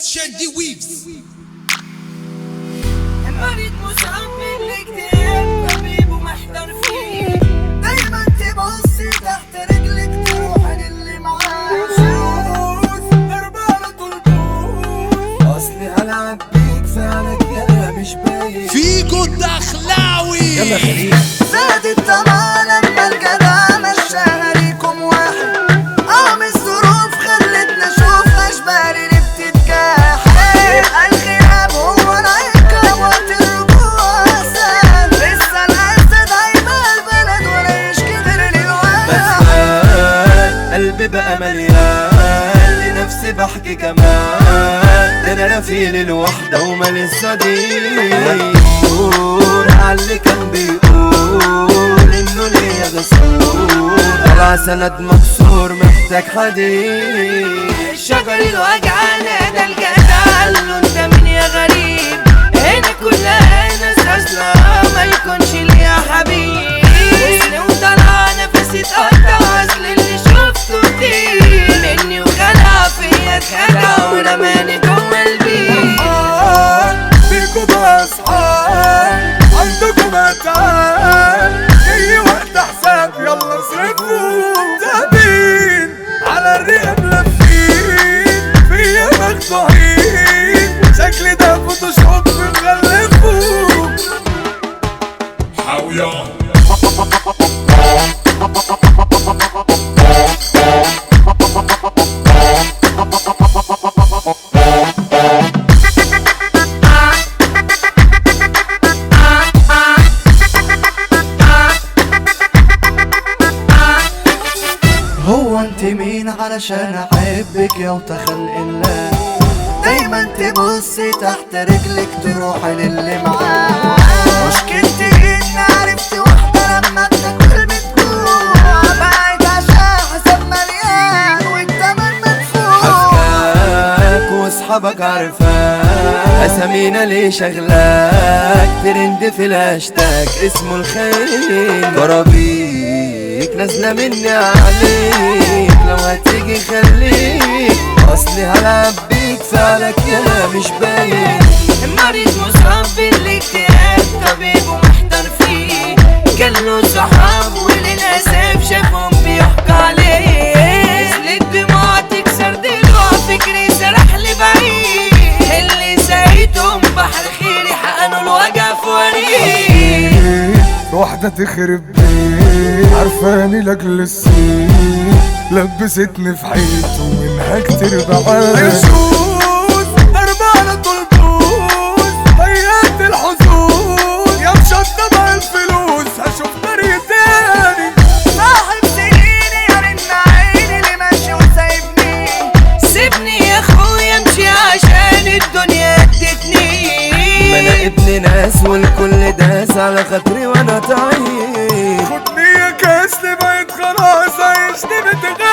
شادي ويفز المريض مصاب بالاكتئاب طبيب ومحتار فيه دايما تبص تحت رجلك تروح للي معاه شوف هربانة طلبوش اصلي هلعب بيك فعلك يا مش باين فيكو الدخلاوي يلا خليل زادت طبعا لما الجدع مشاها ليكم واحد قام الظروف خلتنا نشوف اشبال اللي بتتكاح الغياب هو العكا وقت الرجوع اسهل لسه الاسد دايما البلد ولا يشكي غير للواد بسال قلبي بقى مليان لنفسي بحكي كمان ده انا رفيق الوحدة ومالي الصديق دور على اللي كان بيقول انه ليا غسول طلع سند مكسور محتاج حديد الشجر الوجعان ده الجدع قال له انت مين يا غريب هنا كلها ناس اصلا ما يكونش ليا حبيب وسني وطلع نفسي اتقطع اصل اللي شفته كتير مني وخلع فيا اتخدع ورماني جوه البيت فيكوا بقى اصحاب عندكم اتعاب جاي وقت حساب يلا اصرفوا ذهبين على الرقاب لافين فيا مخدوعين شكل ده فوتوشوب مغلفوا هو انت مين علشان احبك يا وتخلق الله دايما تبصي تحت رجلك تروحي للي معاه مشكلتي ان عرفت واحدة لما بتاكل بتجوع بعد عشان حساب مليان والتمن مدفوع حكاك واصحابك عارفاك اسامينا ليه شغلاك ترند في الهاشتاج اسمه الخيل كرابيك نازله مني عليك لو هتيجي خليك اصلي هلعب بيك فعلك يا مش باين المريض مصاب بالاكتئاب طبيب ومحتار فيه جاله صحاب وللأسف شافهم بيحكوا عليه نزلت دموع تكسر ضلوع فكري سرح لبعيد اللي سايتهم بحر خيري حقنوا الوجع في وريد واحدة تخرب بيت عارفاني لاجل السين لبستني في حيط ومنها كتير بعاد الشوز هربانة طلبوز ضيعت الحظوظ يا مشطبة الفلوس هشوف طريق تاني صاحب سنيني يا رن عيني اللي ماشي وسايبني سيبني يا اخويا امشي عشان الدنيا ادتني ما انا ابن ناس والكل داس على خاطري وانا تعيب خدني يا كاس بقيت خلاص عيشني بتغني